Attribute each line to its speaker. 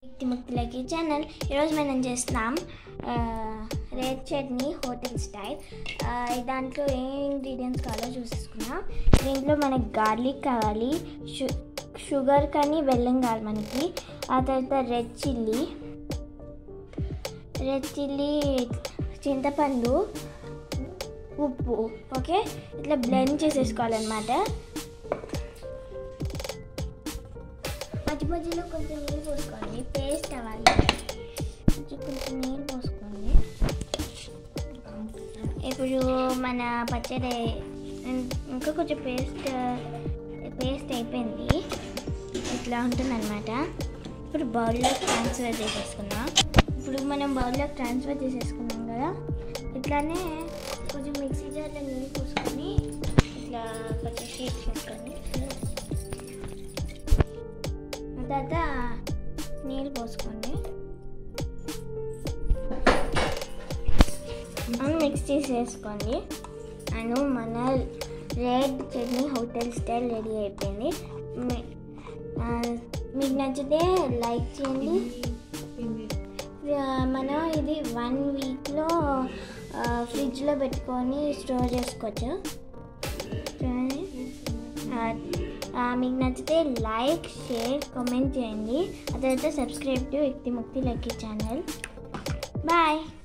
Speaker 1: ముక్తులకి channel ఈరోజు మనం చేస్తున్నాం ఆ, రెడ్ చట్నీ హోటల్ స్టైల్ ఆ, దాంట్లో ఏ ఇంగ్రీడియంట్స్ కావాలో చూసేసుకున్నాం దీంట్లో మనకి గార్లిక్ కావాలి షు షుగర్ కానీ బెల్లం కావాలి మనకి ఆ తర్వాత రెడ్ చిల్లీ రెడ్ చిల్లీ చింతపండు ఉప్పు ఓకే ఇట్లా బ్లెండ్ చేసేసుకోవాలన్నమాట మధ్య మధ్యలో కొంచెం నీళ్ళు పోసుకోండి పేస్ట్ అవ్వాలి కొంచెం కొంచెం నీళ్ళు పోసుకోండి ఇప్పుడు మన పచ్చడి ఇంకా కొంచెం పేస్ట్ పేస్ట్ అయిపోయింది ఇట్లా ఉంటుందన్నమాట ఇప్పుడు బౌల్లో ట్రాన్స్ఫర్ చేసేసుకుందాం ఇప్పుడు మనం బౌల్లో ట్రాన్స్ఫర్ చేసేసుకున్నాం కదా ఇట్లానే కొంచెం మిక్సీ జార్లో నీళ్ళు పోసుకొని ఇట్లా కొంచెం షీట్ చేసుకోండి తర్వాత నీళ్ళు పోసుకోండి అని మిక్స్ చేసేసుకోండి అను మన red chutney hotel style ready అయిపోయింది మీ- ఆ, మీకు నచ్చితే లైక్ చేయండి ఆ, మనం ఇది వన్ వీక్లో ఫ్రిడ్జ్లో పెట్టుకొని స్టోర్ చేసుకోవచ్చు చూడండి ఆ, ఆ, మీకు నచ్చితే లైక్ షేర్ కామెంట్ చేయండి ఆ తర్వాత సబ్స్క్రైబ్ టు వ్యక్తి ముక్తి లక్కీ ఛానల్ బాయ్